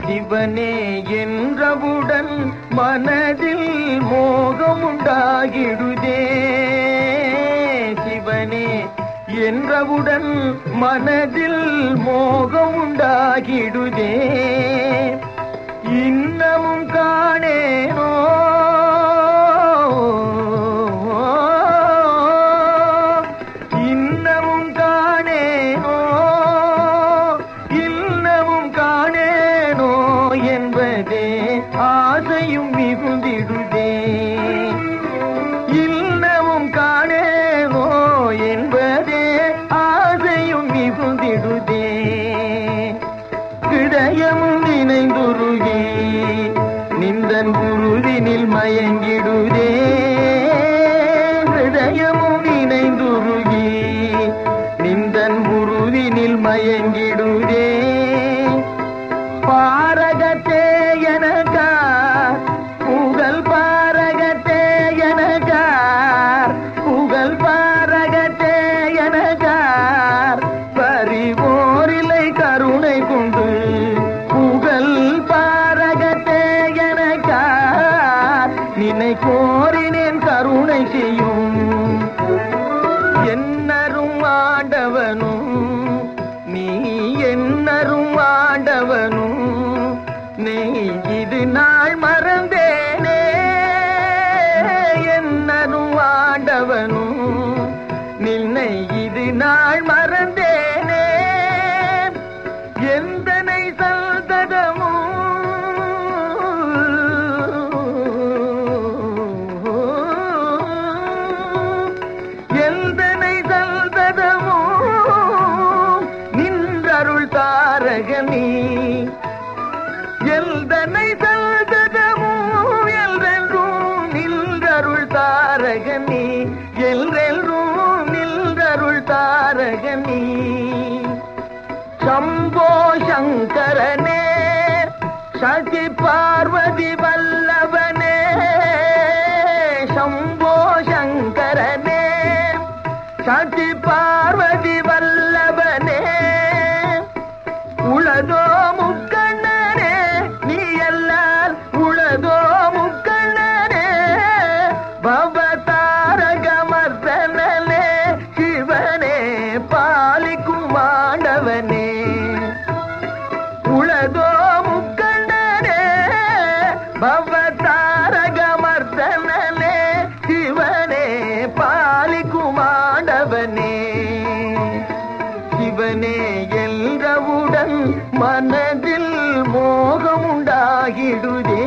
சிவனே என்றவுடன் மனதில் மோகம் உண்டாகிடுதே சிவனே என்றவுடன் மனதில் மோகம் உண்டாகிடுதே இன்னமும் காணேனோ இன்னமும் காணேனோ இன்னமும் காணேனோ என்பதே ஆசையும் மிகுந்திடுதே இன்னமும் காணேனோ என்பதே ஆசையும் மிகுந்திடுதே ஹிருதயமும் நினைந்துருகி நிந்தன் குருதினில் மயங்கிடுதே ஹிருதயமும் நினைந்துருகி நிந்தன் குருதினில் மயங்கிடுதே பாரகத்தே எனக்கார் புகழ் பாரகத்தே எனக்கார் புகழ் பாரகத்தே எனக்கார் பறிவோரிலை கருணை கொண்டு புகழ் பாரகத்தே எனக்கார் நினை கோரினேன் கருணை செய்யும் என்னரும் ஆண்டவனும் நீ என்னரும் ஆண்டவனும் நீ இது நாள் மறந்தேனே என்னரும் ஆண்டவனும் நின்னை இது நாள் மறந்தேனே எந்தனை சல்ததமும் எந்தனை சல்ததமோ நின்றருள் தாரகனி எல்தனை சல்ததமோ எல்ரென்றும் நின்றருள் தாரகனி எல்ரென்றும் நின்றருள் தாரகனி சம்போ சங்கரனே சதி பார்வதி வல்லவனே சம்போ சங்கரனே சதி பார்வதி வல்லவனே உளதோ முக்கண்ணனே நீ எல்லால் உளதோ முக்கண்ணனே பவதாரகமர்தனே சிவனே பாலிக்கும் ஆண்டவனே உளதோ முக்கண்டனே பவதாரகமர்தனே சிவனே பாலிக்குமாண்டவனே சிவனே என்றவுடன் மனதில் மோகம் உண்டாகிடுதே